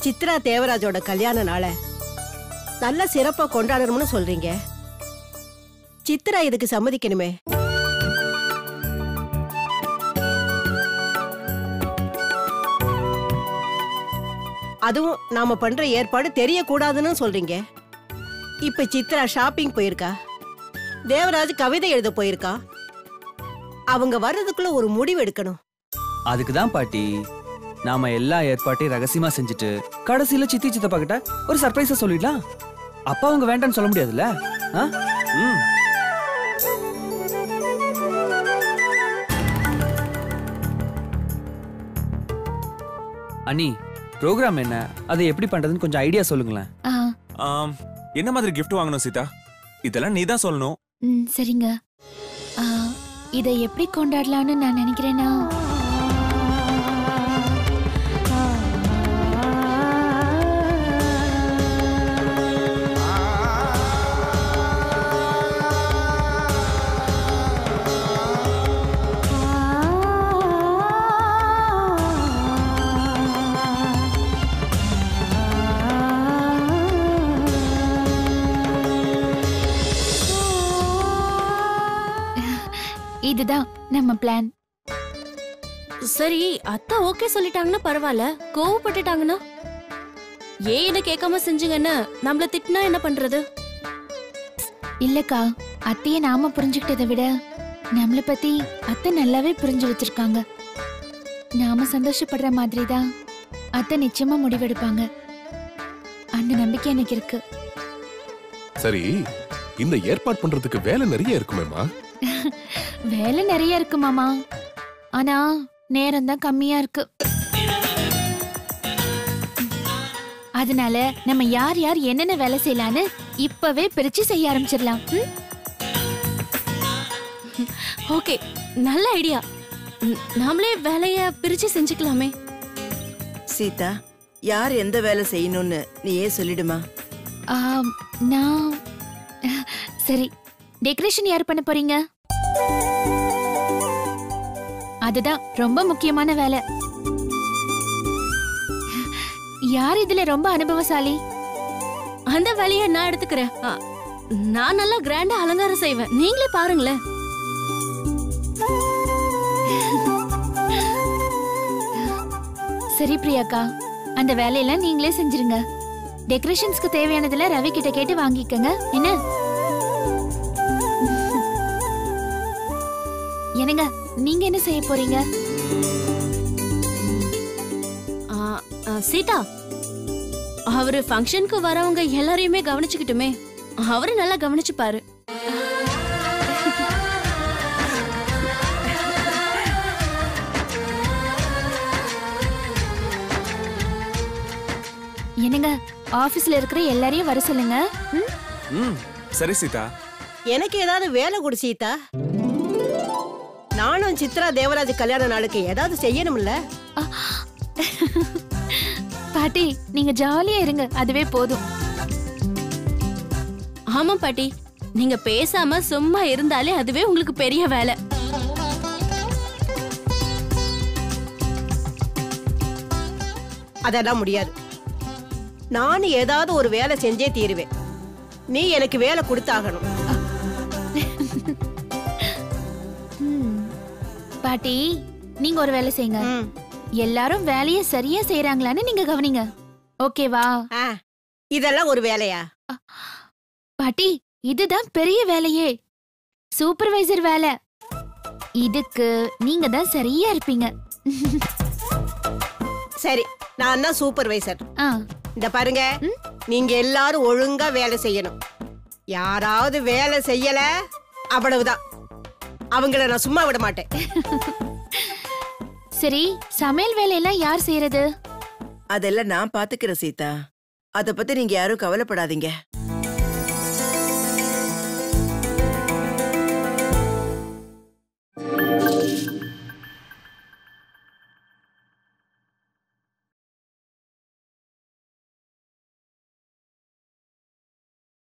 சித்ரா தேவராஜோட கல்யாண நாளை நல்ல சிறப்பா கொண்டாடணும்னு சொல்றீங்க சித்ரா இதுக்கு சம்மதிக்கணுமே அதுவும் நாம பண்ற ஏற்பாடு தெரியக்கூடாதுன்னு சொல்றீங்க இப்ப சித்ரா ஷாப்பிங் போயிருக்கா தேவராஜ் கவிதை எழுத போயிருக்கா அவங்க வர்றதுக்குள்ள ஒரு முடிவு எடுக்கணும் அதுக்கு தான் பாட்டி நாம எல்லா ஏற்பாட்டையும் ரகசியமா செஞ்சுட்டு கடைசியில சித்தி சித்தப்பா கிட்ட ஒரு சர்ப்ரைஸா சொல்லிடலாம் அப்பா அவங்க வேண்டாம்னு சொல்ல முடியாதுல்ல ஆ? ம். அண்ணி ப்ரோக்ராம் என்ன அதை எப்படி பண்றதுன்னு கொஞ்சம் ஐடியா சொல்லுங்களேன் ஆ ஆம், என்ன மாதிரி gift வாங்கணும் சீதா இதெல்லாம் நீ தான் சொல்லணும் ம் சரிங்க ஆ, இதை எப்படி கொண்டாடலாம்னு நான் நினைக்கிறேன்னா இதுதான் நம்ம பிளான் சரி அத்தை ஓகே சொல்லிட்டாங்கன்னா பரவாயில்ல கோவப்பட்டுட்டாங்கன்னா ஏன் என்ன கேட்காம செஞ்சீங்கன்னு நம்மள திட்டினா என்ன பண்றது இல்லக்கா அத்தைய நாம புரிஞ்சுக்கிட்டதை விட நம்மள பத்தி அத்தை நல்லாவே புரிஞ்சு வச்சிருக்காங்க நாம சந்தோஷப்படுற மாதிரி தான் அத்தை நிச்சயமா முடிவெடுப்பாங்க அந்த நம்பிக்கை எனக்கு இருக்கு சரி இந்த ஏற்பாடு பண்றதுக்கு வேலை நிறைய இருக்குமேமா வேலை நிறைய இருக்கு மாமா ஆனா நேரம் தான் கம்மியா இருக்கு அதனால நம்ம யார் யார் என்னென்ன வேலை செய்யலான்னு இப்பவே பிரிச்சு செய்ய ஆரம்பிச்சிடலாம் ம்? ஓகே நல்ல ஐடியா நாமளே வேலைய பிரிச்சு செஞ்சுக்கலாமே சீதா யார் எந்த வேலை செய்யணும்னு நீயே சொல்லிடுமா ஆம், நான் சரி டெக்கரேஷன் யார் பண்ண போறீங்க அதுதான் ரொம்ப முக்கியமான வேலை யார் இதுல ரொம்ப அனுபவசாலி அந்த வேலைய நான் எடுத்துக்கிறேன் ஆ, நான் நல்லா கிராண்டா அலங்காரம் செய்வேன் நீங்களே பாருங்களேன் சரி பிரியாக்கா அந்த வேலையெல்லாம் நீங்களே செஞ்சிருங்க டெக்கரேஷன்ஸ்க்கு தேவையானதுல ரவி கிட்ட கேட்டு வாங்கிக்கங்க என்ன என்னங்க நீங்க என்ன செய்ய போறீங்க ஆ, ஆ, சீதா அவரு ஃபங்க்ஷனுக்கு வரவங்க எல்லாரையுமே கவனிச்சுக்கிட்டுமே அவரு நல்லா கவனிச்சுப்பாரு என்னங்க ஆபீஸ்ல இருக்கிற எல்லாரையும் வர சொல்லுங்க ம்? ம் சரி சீதா எனக்கு ஏதாவது வேலை கொடு சீதா நானும் சித்ரா தேவராஜ் கல்யாண நாளுக்கு ஏதாவது செய்யணும்ல பாட்டி நீங்க ஜாலியா இருங்க அதுவே போதும் ஆமா பாட்டி நீங்க பேசாம சும்மா இருந்தாலே அதுவே உங்களுக்கு பெரிய வேலை அதெல்லாம் முடியாது நானும் ஏதாவது ஒரு வேலை செஞ்சே தீருவேன் நீ எனக்கு வேலை கொடுத்தாகணும் ம். பாட்டி நீங்க ஒரு வேலை செய்யுங்க ம். எல்லாரும் வேலைய சரியா செய்யறாங்களான்னு நீங்க கவனிங்க ஓகேவா ஆ, இதெல்லாம் ஒரு வேலையா பாட்டி இதுதான் பெரிய வேலையே சூப்பர்வைசர் வேலை இதுக்கு நீங்க தான் சரியா இருப்பீங்க சரி நான் தான் சூப்பர்வைசர் ஆ இந்த பாருங்க நீங்க எல்லாரும் ஒழுங்கா வேலை செய்யணும் யாராவது வேலை செய்யல அவ்வளவுதான் அவங்கள நான் சும்மா விட மாட்டேன் சரி சமையல் வேலையெல்லாம் யார் செய்யறது அதெல்லாம் நான் பாத்துக்கிறேன் சீதா அத பத்தி நீங்க யாரும் கவலைப்படாதீங்க